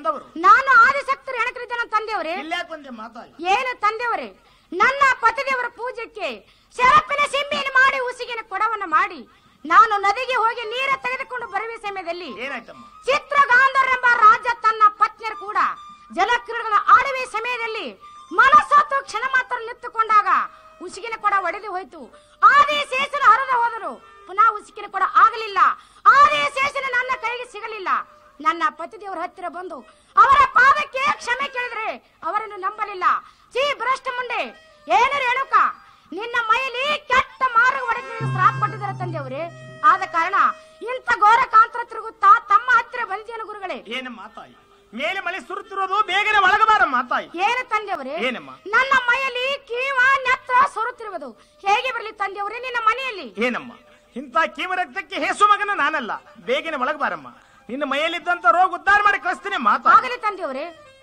ಬಂದವರು ನಾನು ಆದಿಶಕ್ತರು ಹೆಣಕರಿದ್ದಾನ ತಂದೆಯವರೇ ಇಲ್ಲಾಕ್ ಬಂದೆ ಮಾತಾಯಿ ಏನು ತಂದೆಯವರೇ ನನ್ನ ಪತಿದೇವರ ಪೂಜೆಗೆ ಶರಪಿನ ಸಿಂಬಿಯನ್ನು ಮಾಡಿ ಉಸಿಗಿನ ಕೊಡವನ್ನ ಮಾಡಿ ನಾನು ನದಿಗೆ ಹೋಗಿ ನೀರ ತೆಗೆದುಕೊಂಡು ಬರುವ ಸಮಯದಲ್ಲಿ ಏನಾಯ್ತಮ್ಮ ಚಿತ್ರಗಾಂಧರ್ ಎಂಬ ರಾಜ ತನ್ನ ಪತ್ನಿಯರು ಕೂಡ ಜಲಕ್ರೀಡೆಗಳ ಆಡುವೆ ಸಮಯದಲ್ಲಿ ಮನಸ್ಸತ್ತು ಕ್ಷಣ ಮಾತ್ರ ನಿಂತುಕೊಂಡಾಗ ಉಸಿಗಿನ ಕೊಡ ಒಡೆದು ಹೋಯ್ತು ಆದಿ ಶೇಷನ ಹರಿದು ಹೋದರು ಪುನಃ ಉಸಿಕಿನ ಕೊಡ ಆಗಲಿಲ್ಲ ಆದಿ ಶೇಷನ ನನ್ನ ಕೈಗೆ ಸಿಗಲಿಲ್ಲ ನನ್ನ ಪತಿದೇವರ ಹತ್ತಿರ ಬಂದು ಅವರ ಪಾದಕ್ಕೆ ಕ್ಷಮೆ ಕೇಳಿದ್ರೆ ಅವರನ್ನು ನಂಬಲಿಲ್ಲ ಚೀ ಭ್ರಷ್ಟ ಮುಂಡೆ ಏನು ರೇಣುಕ ನಿನ್ನ ಮೈಲಿ ಕೆಟ್ಟ ಮಾರ್ಗ ಒಡೆದು ಶ್ರಾಪ ಕೊಟ್ಟಿದ್ದಾರೆ ತಂದೆಯವರೇ ಆದ ಕಾರಣ ಇಂಥ ಘೋರ ಕಾಂತರ ತಿರುಗುತ್ತಾ ತಮ್ಮ ಹತ್ತಿರ ಬಂದಿದ್ದೇನು ಗುರುಗಳೇ ಏನು ಮಾತಾಯಿ ಮೇಲೆ ಮಳೆ ಸುರುತ್ತಿರೋದು ಬೇಗನೆ ಒಳಗಬಾರ ಮಾತಾಯಿ ಏನು ತಂದೆಯವರೇ ಏನಮ್ಮ ನನ್ನ ಮೈಯಲ್ಲಿ ಕೀವ ನೆತ್ರ ಸೊರುತ್ತಿರುವುದು ಹೇಗೆ ಬರಲಿ ತಂದೆಯವರೇ ನಿನ್ನ ಮನೆಯಲ್ಲಿ ಏನಮ್ಮ ಇಂಥ ಕೀಮ ರಕ್ತಕ್ಕೆ ಹೇಸು ಮಗನ ನಾನಲ್ಲ ಬೇಗನೆ ಒಳಗಬಾರಮ್ಮ ನಿನ್ನ ಮೈಯಲ್ಲಿದ್ದಂತ ರೋಗ ಉದ್ಧಾರ ಮಾಡಿ ಕಳಿಸ್ತೀನಿ ಮಾತಾ ಆಗಲಿ ತಂದೆಯವರೇ